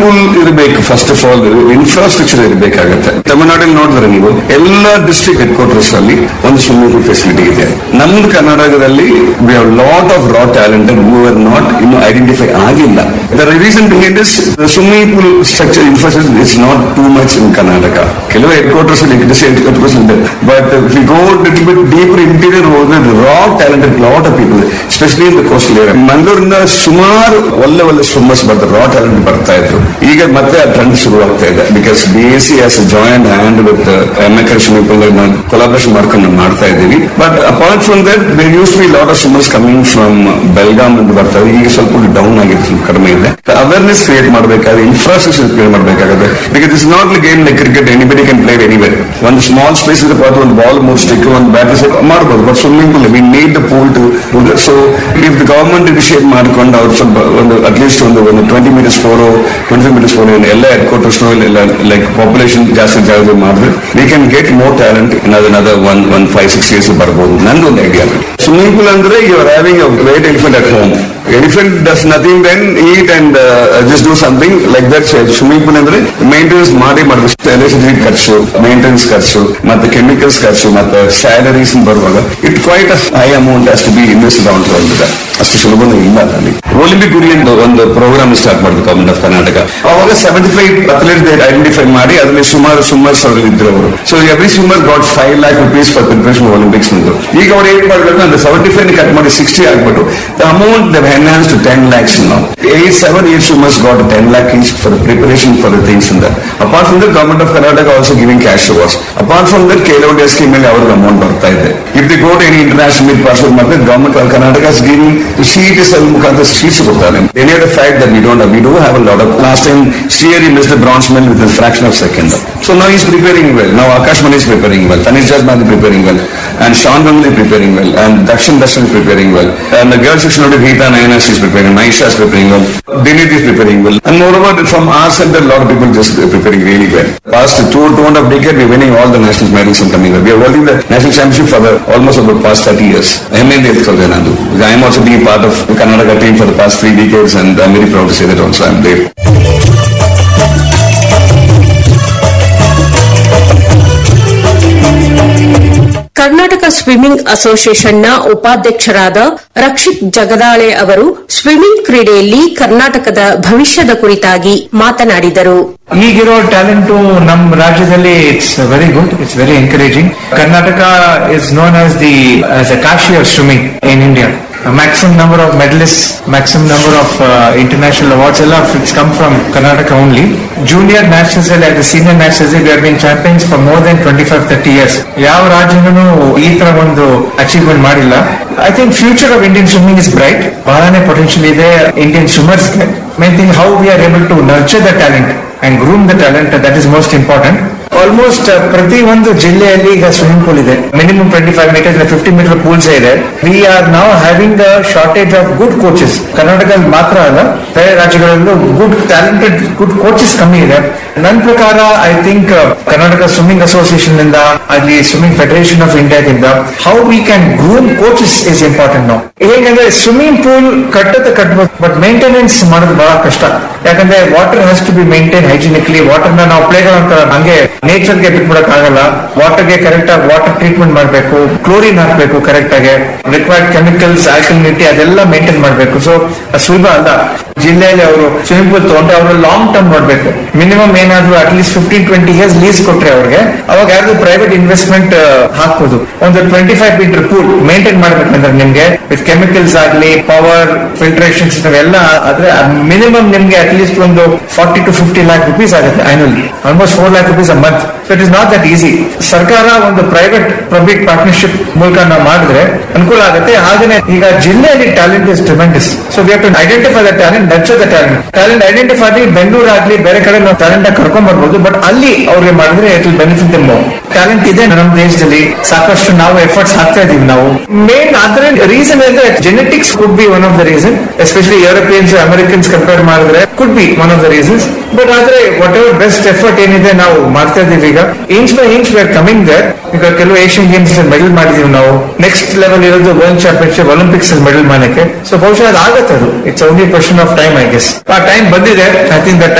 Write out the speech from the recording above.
Pool ಇರಬೇಕು first of all infrastructure ಇರಬೇಕಾಗತ್ತೆ ತಮಿಳುನಾಡಲ್ಲಿ ನೋಡಿದ್ರೆ ನೀವು ಎಲ್ಲ ಡಿಸ್ಟ್ರಿಕ್ಟ್ ಹೆಡ್ ಕ್ವಾರ್ಟರ್ಸ್ ಅಲ್ಲಿ ಒಂದು ಸ್ವಿಮ್ಮಿಂಗ್ ಪೂಲ್ ಫೆಸಿಲಿಟಿ ಇದೆ ನಮ್ದು ಕರ್ನಾಟಕದಲ್ಲಿ we have lot of raw talented who are not ಇನ್ನು ಐಡೆಂಟಿಫೈ ಆಗಿಲ್ಲ the reason behind is swimming pool structure infrastructure is not too much in Karnataka ಕೆಲವು ಹೆಡ್ ಕ್ವಾರ್ಟರ್ಸ್ ಹೆಡ್ ಕ್ವಾರ್ಟರ್ಸ್ ಇದೆ but we go little bit deeper interior ಹೋದ್ರೆ raw talented lot of people especially in the coastal area ಮಂಗಳೂರಿನ ಸುಮಾರು ಒಳ್ಳೆ ಒಳ್ಳೆ swimmers ಬರ್ತಾರೆ ರಾ talent ಬರ್ತಾ ಇದ್ರು ಈಗ ಮತ್ತೆ ಆ ಟ್ರೆಂಡ್ ಶುರು ಆಗ್ತಾ ಇದೆ because B S C as joint hand with M A swimming pool collaboration ಮಾಡ್ಕೊಂಡು ನಾವು ಮಾಡ್ತಾ ಇದ್ದೀವಿ but apart from that they use be lot of swimmers coming from Belgaum ಅಂತ ಬರ್ತಾರೆ ಈಗ ಸ್ವಲ್ಪ ಡೌನ್ ಆಗಿದೆ ಸ್ವಲ್ಪ ಕಡಿಮೆ ಇದೆ ಅವೇರ್ನೆಸ್ ಕ್ರಿಯೇಟ್ ಮಾಡಬೇಕಾದ್ರೆ ಇನ್ಫ್ರಾಸ್ಟ್ರಕ್ಚರ್ ಕ್ರಿಯೇಟ್ ಮಾಡಬೇಕಾಗುತ್ತೆ because is not game like cricket anybody can play anywhere ಒಂದು ಸ್ಮಾಲ್ ಸ್ಪೇಸ್ ಇದೆ ಪಾತ್ರ ಒಂದು ಬಾಲ್ ಮೂರ್ ಸ್ಟಿಕ್ ಒಂದು ಬ್ಯಾಟ್ ಮಾಡ್ಬೋದು but swimming pool we need the pool to so if the government initiate ಮಾಡ್ಕೊಂಡು ಅವ್ರು ಸ್ವಲ್ಪ ಒಂದು ಅಟ್ಲೀಸ್ಟ್ ಒಂದು ಒಂದು twenty meters four twenty meters four ಎಲ್ಲ ಹೆಡ್ ಕ್ವಾರ್ಟರ್ಸ್ ಇಲ್ಲ ಲೈಕ್ ಪಾಪ್ಯುಲೇಷನ್ ಜಾಸ್ತಿ ಜಾಗ ಮಾಡಿದ್ರೆ we can get more talent in ಅದನ್ನ one one five six years ಬರ್ಬೋದು ನಂದು ಒಂದು ಐಡಿಯಾ ಸ್ವಿಮ್ಮಿಂಗ್ ಪೂಲ್ ಅಂದ್ರೆ you are having a great elephant at home elephant does nothing then eat and just do something like that swimming pool ಅಂದ್ರೆ maintenance ಮಾಡಿ ಮಾಡಬೇಕು electricity ಖರ್ಚು maintenance ಖರ್ಚು ಮತ್ತೆ ಕೆಮಿಕಲ್ಸ್ ಖರ್ಚು ಮತ್ತೆ ಸ್ಯಾಲರೀಸ್ ಬರುವಾಗ ಇಟ್ ಕ್ವೈಟ್ ಹೈ ಅಮೌಂಟ್ ಅಷ್ಟು ಬಿ ಇನ್ವೆಸ್ಟ್ ಡೌನ್ ಬಂದಿದೆ ಅಷ್ಟು ಸುಲಭನೂ ಇಲ್ಲ ಅಲ್ಲಿ ಒಲಿಂಪಿಕ್ ಗುರಿ ಅಂತ ಒಂದು ಪ್ರೋಗ್ರಾಮ್ ಸ್ಟಾರ್ಟ್ ಮಾಡಿದ್ರು ಗವರ್ಮೆಂಟ್ ಆಫ್ ಕರ್ನಾಟಕ ಅವಾಗ ಸೆವೆಂಟಿ ಫೈವ್ ಅಥ್ಲೆಟ್ ಐಡೆಂಟಿಫೈ ಮಾಡಿ ಅದರಲ್ಲಿ ಸುಮಾರು ಸ್ವಿಮ್ಮರ್ಸ್ ಅವರು ಇದ್ರು ಅವರು so every swimmer got five lakh rupees for preparation Olympics ನಂದು ಈಗ ಅವ್ರು ಏನ್ ಮಾಡ್ಬೇಕು ಅಂದ್ರೆ ಸೆವೆಂಟಿ ಫೈವ್ ಕಟ್ ಮಾಡಿ ಸಿಕ್ಸ್ಟಿ ಆಗ್ಬಿಟ್ಟು the amount the enhance to ten lakhs ನಾವು eight seven eight swimmers got ten lakh each for preparation for the things in that apart from the government of Karnataka also giving cash awards apart from that Khelo India scheme ಅಲ್ಲಿ ಅವ್ರಿಗೆ amount ಬರ್ತಾ ಇದೆ if the got any international meet ಪಾರ್ಸಲ್ ಮಾಡಿದ್ರೆ government of Karnataka giving CETs ಅಲ್ಲಿ ಮುಖಾಂತರ seats ಕೊಡ್ತಾರೆ any of the fact that we don't we do have a lot of lost time steer ಈ miss the bronze medal with fraction of second so ನಾವು is preparing well ನಾವು Akash Mani is preparing well Tanish ಜಾಜ್ಮಾನ್ preparing well and Shoan Ganguly preparing well and Dakshin Darshan preparing well and girls section ನೋಡಿ Geetha ನಯನಸ್ is preparing, Maisha is preparing well, Dinit is preparing well. And moreover, from our side, a lot of people just preparing really well. Past two, two and a half decade, we're winning all the national medals and coming up. We are holding the national championship for the almost over the past 30 years. ಹೆಮ್ಮೆಯಿಂದ ಎತ್ಕೊಳ್ತೇನೆ ನಾನು I am also being part of the Karnataka team for the past three decades and I'm very proud to say that also I'm there. Karnataka swimming ಅಸೋಸಿಯೇಷನ್ನ ಉಪಾಧ್ಯಕ್ಷರಾದ ರಕ್ಷಿತ್ ಜಗದಾಳೆ ಅವರು swimming ಕ್ರೀಡೆಯಲ್ಲಿ ಕರ್ನಾಟಕದ ಭವಿಷ್ಯದ ಕುರಿತಾಗಿ ಮಾತನಾಡಿದರು ಈಗಿರೋ ಟ್ಯಾಲೆಂಟು ನಮ್ಮ ರಾಜ್ಯದಲ್ಲಿ it's very good it's very encouraging Karnataka is known as the as a Kashi of swimming in India maximum number of medalists, maximum number of uh, international awards, all of it's come from Karnataka only. Junior nationals and the senior nationals, we have been champions for more than 25-30 years. ಯಾವ ರಾಜ್ಯನೂ ಈ ತರ ಒಂದು achievement ಮಾಡಿಲ್ಲ I think future of Indian swimming is bright ಬಹಳನೇ potential ಇದೆ Indian ಸ್ವಿಮ್ಮರ್ಸ್ಗೆ main thing how we are able to nurture the talent and groom the talent that is most important almost ಪ್ರತಿ ಒಂದು ಜಿಲ್ಲೆಯಲ್ಲಿ ಈಗ ಸ್ವಿಮ್ಮಿಂಗ್ ಪೂಲ್ ಇದೆ minimum twenty five meter fifty meter pools ಇದೆ we are ನಾವ್ having a shortage of good coaches ಕರ್ನಾಟಕದಲ್ಲಿ ಮಾತ್ರ ಅಲ್ಲ ಬೇರೆ ರಾಜ್ಯಗಳಲ್ಲೂ ಗುಡ್ ಟ್ಯಾಲೆಂಟೆಡ್ ಗುಡ್ ಕೋಚಸ್ ಕಮ್ಮಿ ಇದೆ ನನ್ನ ಪ್ರಕಾರ I think Karnataka swimming association ಇಂದ ಅಲ್ಲಿ ಸ್ವಿಮ್ಮಿಂಗ್ ಫೆಡರೇಷನ್ ಆಫ್ ಇಂಡಿಯಾದಿಂದ how we can groom coaches is important ನಾವು ಹೇಗಂದ್ರೆ ಸ್ವಿಮ್ಮಿಂಗ್ ಪೂಲ್ ಕಟ್ಟದ ಕಟ್ಬೋದು ಬಟ್ ಮೇಂಟೆನೆನ್ಸ್ ಮಾಡೋದು ಬಹಳ ಕಷ್ಟ ಯಾಕಂದ್ರೆ water has to be maintain hygienically water ನ ನಾವು ಪ್ಲೇಗಳು ಅಂತ ಹಂಗೆ ನೇಚರ್ ಗೆ ಬಿಟ್ಬಿಡಕ್ ಆಗಲ್ಲ ವಾಟರ್ ಗೆ ಕರೆಕ್ಟ್ ಆಗಿ ವಾಟರ್ ಟ್ರೀಟ್ಮೆಂಟ್ ಮಾಡಬೇಕು ಕ್ಲೋರಿನ್ ಹಾಕ್ಬೇಕು ಕರೆಕ್ಟ್ ಆಗಿ ರಿಕ್ವೈರ್ಡ್ ಕೆಮಿಕಲ್ಸ್ ಆಲ್ಕಲಿನಿಟಿ ಅದೆಲ್ಲ ಮೇಂಟೈನ್ ಮಾಡಬೇಕು ಸೊ ಸುಲಭ ಅಲ್ಲ ಜಿಲ್ಲೆಯಲ್ಲಿ ಅವರು ಸ್ವಿಮ್ಮಿಂಗ್ ಪೂಲ್ ತಗೊಂಡ್ರೆ ಅವರು ಲಾಂಗ್ ಟರ್ಮ್ ನೋಡ್ಬೇಕು ಮಿನಿಮಮ್ ಏನಾದ್ರು at least fifteen twenty years lease ಕೊಟ್ರೆ ಅವ್ರಿಗೆ ಅವಾಗ ಯಾರು ಪ್ರೈವೇಟ್ ಇನ್ವೆಸ್ಟ್ಮೆಂಟ್ ಹಾಕ್ಬೋದು ಒಂದು twenty five meter pool maintain ಮಾಡ್ಬೇಕಂದ್ರೆ ನಿಮ್ಗೆ ವಿತ್ ಕೆಮಿಕಲ್ಸ್ ಆಗ್ಲಿ ಪವರ್ ಫಿಲ್ಟ್ರೇಷನ್ ಸಿಸ್ಟಮ್ ಎಲ್ಲ ಆದ್ರೆ ಮಿನಿಮಮ್ ನಿಮ್ಗೆ ಅಟ್ಲೀಸ್ಟ್ ಒಂದು forty to fifty lakh rupees ಆಗುತ್ತೆ annually almost four lakh rupees a month so it is not that easy ಸರ್ಕಾರ ಒಂದು ಪ್ರೈವೇಟ್ ಪಬ್ಲಿಕ್ ಪಾರ್ಟ್ನರ್ಶಿಪ್ ಮೂಲಕ ನಾವು ಮಾಡಿದ್ರೆ ಅನುಕೂಲ ಆಗುತ್ತೆ ಹಾಗೇನೆ ಈಗ ಜಿಲ್ಲೆಯಲ್ಲಿ talent is tremendous so we have to identify the talent nurture the talent talent identify ಆಗಿ ಬೆಂಗಳೂರು ಆಗ್ಲಿ ಬೇರೆ ಕಡೆ ನಾವು ಟ್ಯಾಲೆಂಟ್ ಕರ್ಕೊಂಡ್ ಬರ್ಬೋದು ಬಟ್ ಅಲ್ಲಿ ಅವ್ರಿಗೆ ಮಾಡಿದ್ರೆ it will benefit them talent ಇದೆ ನಮ್ಮ ದೇಶದಲ್ಲಿ ಸಾಕಷ್ಟು ನಾವು ಎಫರ್ಟ್ಸ್ ಹಾಕ್ತಾ ಇದೀವಿ ನಾವು ಮೇನ್ ಅದ್ರ ರೀಸನ್ ಅಂದ್ರೆ genetics could be one of the reason especially Europeans Americans compare ಮಾಡಿದ್ರೆ could be one of the reasons but ಆದ್ರೆ ವಾಟ್ ಎವರ್ ಬೆಸ್ಟ್ ಎಫರ್ಟ್ ಏನಿದೆ ನಾವು ಮಾಡ್ತಾ ಇದೀವಿ ಈಗ inch by inch we are coming there ಈಗ ಕೆಲವು ಏಷ್ಯನ್ ಗೇಮ್ಸ್ ಮೆಡಲ್ ಮಾಡಿದೀವಿ ನಾವು ನೆಕ್ಸ್ಟ್ ಲೆವೆಲ್ ಇರೋದು ವರ್ಲ್ಡ್ ಚಾಂಪಿಯನ್ಶಿಪ್ ಒಲಿಂಪಿಕ್ಸ್ ಅಲ್ಲಿ ಮೆಡಲ್ ಮಾಡಕ್ಕೆ ಸೊ ಬಹುಶಃ ಅದು ಆಗತ್ತೆ ಅದು it's only question of time I guess ಆ ಟೈಮ್ ಬಂದಿದೆ ಐ ಥಿಂಕ್ ದಟ್